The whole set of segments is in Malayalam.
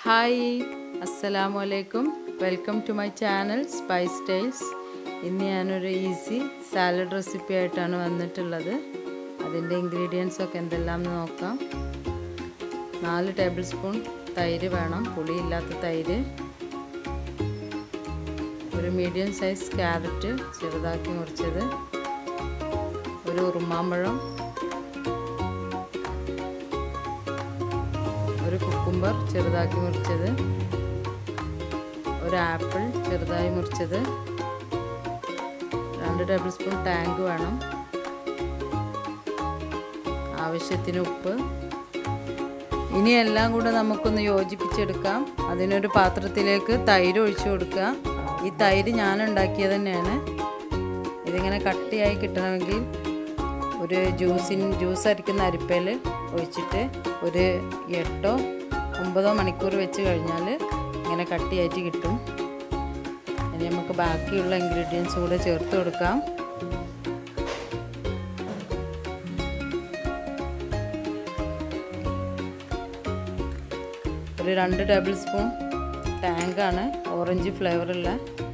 ഹായ് അസ്സലാമു അലൈക്കും welcome to my channel spice tiles ഇന്ന് ഞാനൊരു ഈസി സാലഡ് റെസിപ്പി ആയിട്ടാണ് വന്നിട്ടുള്ളത് അതിൻ്റെ ഇൻഗ്രീഡിയൻസ് ഒക്കെ എന്തെല്ലാം എന്ന് നോക്കാം നാല് ടേബിൾ സ്പൂൺ തൈര് വേണം പുളിയില്ലാത്ത തൈര് ഒരു മീഡിയം സൈസ് ക്യാരറ്റ് ചെറുതാക്കി മുറിച്ചത് ഒരു ഉറുമാമ്പഴം ഒരു കുക്കുംബർ ചെറുതാക്കി മുറിച്ചത് ഒരു ആപ്പിൾ ചെറുതായി മുറിച്ചത് രണ്ട് ടേബിൾ സ്പൂൺ ടാങ്ക് വേണം ആവശ്യത്തിന് ഉപ്പ് ഇനി എല്ലാം കൂടെ നമുക്കൊന്ന് യോജിപ്പിച്ചെടുക്കാം അതിനൊരു പാത്രത്തിലേക്ക് തൈര് ഒഴിച്ചു കൊടുക്കുക ഈ തൈര് ഞാൻ ഉണ്ടാക്കിയത് തന്നെയാണ് ഇതിങ്ങനെ കട്ടിയായി കിട്ടണമെങ്കിൽ ഒരു ജ്യൂസിൻ ജ്യൂസ് അരിക്കുന്ന അരിപ്പയിൽ ഒഴിച്ചിട്ട് ഒരു എട്ടോ ഒമ്പതോ മണിക്കൂർ വെച്ച് കഴിഞ്ഞാൽ ഇങ്ങനെ കട്ടിയായിട്ട് കിട്ടും ഇനി നമുക്ക് ബാക്കിയുള്ള ഇൻഗ്രീഡിയൻസ് കൂടെ ചേർത്ത് കൊടുക്കാം ഒരു രണ്ട് ടേബിൾ സ്പൂൺ ടാങ്കാണ് ഓറഞ്ച് ഫ്ലേവറുള്ള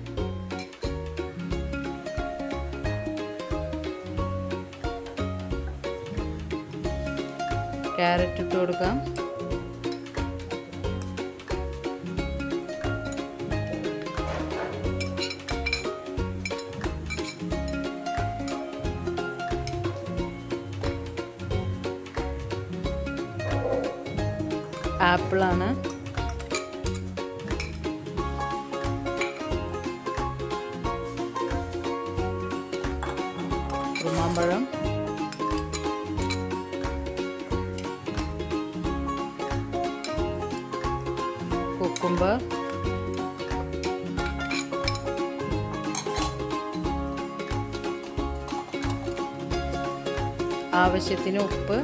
ക്യാരറ്റ് ഇട്ട് കൊടുക്കാം ആപ്പിളാണ് ഉറുമാമ്പഴം കുക്കുംബർ ആവശ്യത്തിന് ഉപ്പ്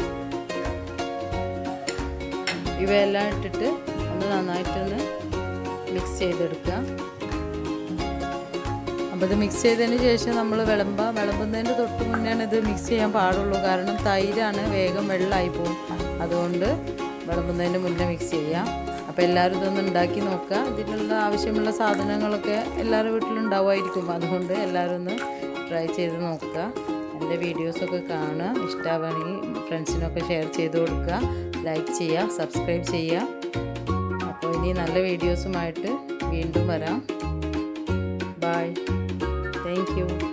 ഇവയെല്ലാം ഇട്ടിട്ട് ഒന്ന് നന്നായിട്ടൊന്ന് മിക്സ് ചെയ്തെടുക്കുക അപ്പോൾ ഇത് മിക്സ് ചെയ്തതിന് ശേഷം നമ്മൾ വിളമ്പ വിളമ്പുന്നതിൻ്റെ തൊട്ട് മുന്നെയാണ് ഇത് മിക്സ് ചെയ്യാൻ പാടുള്ളൂ കാരണം തൈരാണ് വേഗം വെള്ളമായി പോകും അതുകൊണ്ട് വിളമ്പുന്നതിന് മുന്നേ മിക്സ് ചെയ്യാം അപ്പോൾ എല്ലാവരും ഇതൊന്ന് ഉണ്ടാക്കി നോക്കുക ഇതിനുള്ള ആവശ്യമുള്ള സാധനങ്ങളൊക്കെ എല്ലാവരുടെ വീട്ടിലുണ്ടാവുമായിരിക്കും അതുകൊണ്ട് എല്ലാവരും ഒന്ന് ട്രൈ ചെയ്ത് നോക്കുക എൻ്റെ വീഡിയോസൊക്കെ കാണുക ഇഷ്ടമാവുകയാണെങ്കിൽ ഫ്രണ്ട്സിനൊക്കെ ഷെയർ ചെയ്ത് കൊടുക്കുക ലൈക്ക് ചെയ്യുക സബ്സ്ക്രൈബ് ചെയ്യുക അപ്പോൾ ഇനി നല്ല വീഡിയോസുമായിട്ട് വീണ്ടും വരാം ബൈ താങ്ക് യു